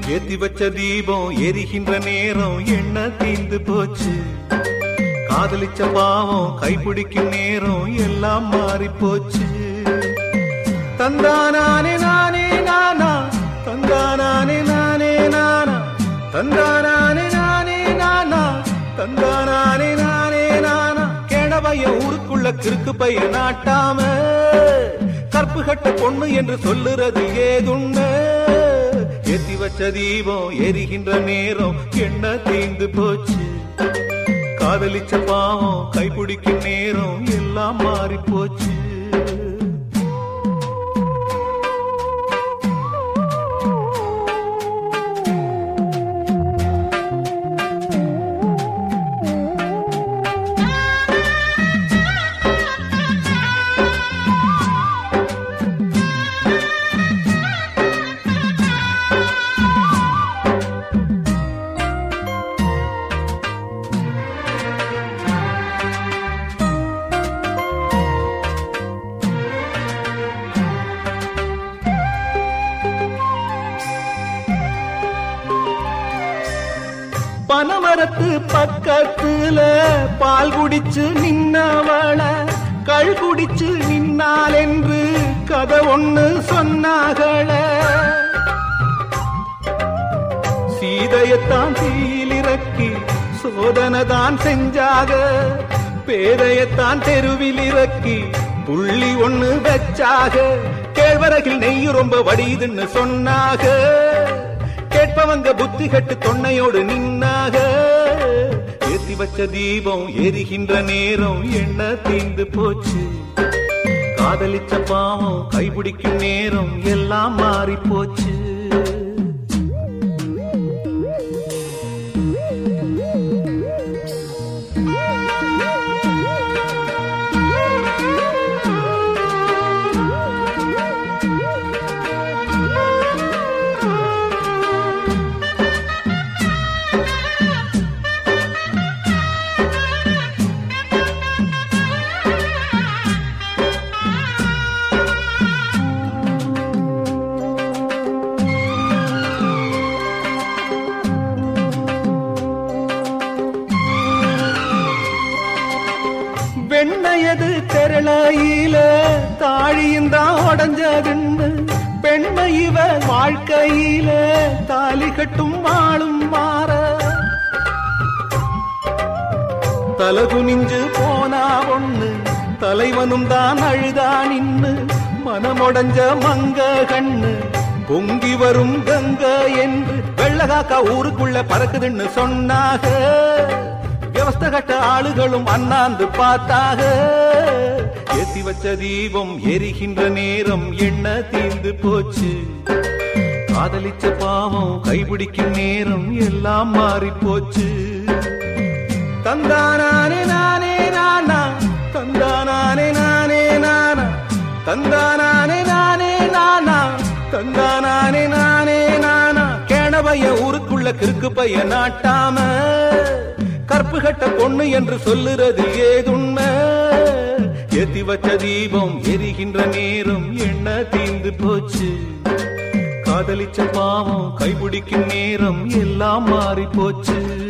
ஏத்தி வச்ச தீபம் எரிகின்ற நேரம் என்ன தீந்து போச்சு காதலிச்ச பாவம் கைப்பிடிக்கும் நேரம் எல்லாம் மாறி போச்சு தந்தானானே நானே நானா தந்தானானே நானே நானா தந்தானானே நானே நானா தந்தானானே நானே நானா கேணவைய ஊருக்குள்ள கிறுக்கு பைய நாட்டாம கற்பு கட்ட பொண்ணு என்று சொல்லுறது ஏதுண்ணு ஏத்தி வச்ச தீபம் எரிகின்ற நேரம் என்ன தீந்து போச்சு காதலிச்ச பாவம் கைப்பிடிக்கும் நேரம் எல்லாம் மாறி போச்சு பனமரத்து பக்கத்துல பால் குடிச்சு நின்னவள கள் குடிச்சு நின்னாள் என்று கதை ஒண்ணு சொன்னாகள சீதையத்தான் தீயில் இறக்கி சோதனை தான் செஞ்சாக பேரையத்தான் தெருவில் இறக்கி புள்ளி ஒண்ணு வச்சாக கேழ்வரகில் நெய் ரொம்ப வடியுதுன்னு சொன்னாக கேட்பவங்க புத்தி கட்டு தொன்னையோடு நின்னாக ஏத்தி வச்ச தீபம் எரிகின்ற நேரம் என்ன தீந்து போச்சு காதலிச்ச பாவம் கைபிடிக்கும் நேரம் எல்லாம் மாறி போச்சு வெண்ணையது தெரளையில தாழியும் தான் உடஞ்சதுன்னு பெண்மை இவ வாழ்க்கையில தாலி கட்டும் வாழும் மாற தலகுனிஞ்சு போனா ஒண்ணு தலைவனும் தான் அழுதா நின்னு மனமுடைஞ்ச மங்க கண்ணு பொங்கி வரும் கங்க என்று வெள்ளகாக்கா ஊருக்குள்ள பறக்குதுன்னு சொன்னாக விவஸ்த கட்ட ஆளுகளும் அண்ணாந்து பார்த்தாக ஏத்தி வச்ச தீபம் எரிகின்ற நேரம் என்ன தீந்து போச்சு காதலிச்ச பாவம் கைபிடிக்கும் நேரம் எல்லாம் மாறி போச்சு தந்தானானே நானே நானா தந்தானானே நானே நானா தந்தானானே நானே நானா தந்தானானே நானே நானா கேணவைய ஊருக்குள்ள கிறுக்கு பைய நாட்டாம கற்பு கட்ட பொண்ணு என்று சொல்லுறது ஏதுண்மை ஏத்தி வச்ச தீபம் எரிகின்ற நேரம் என்ன தீந்து போச்சு காதலிச்ச பாவம் கைபிடிக்கும் நேரம் எல்லாம் மாறி போச்சு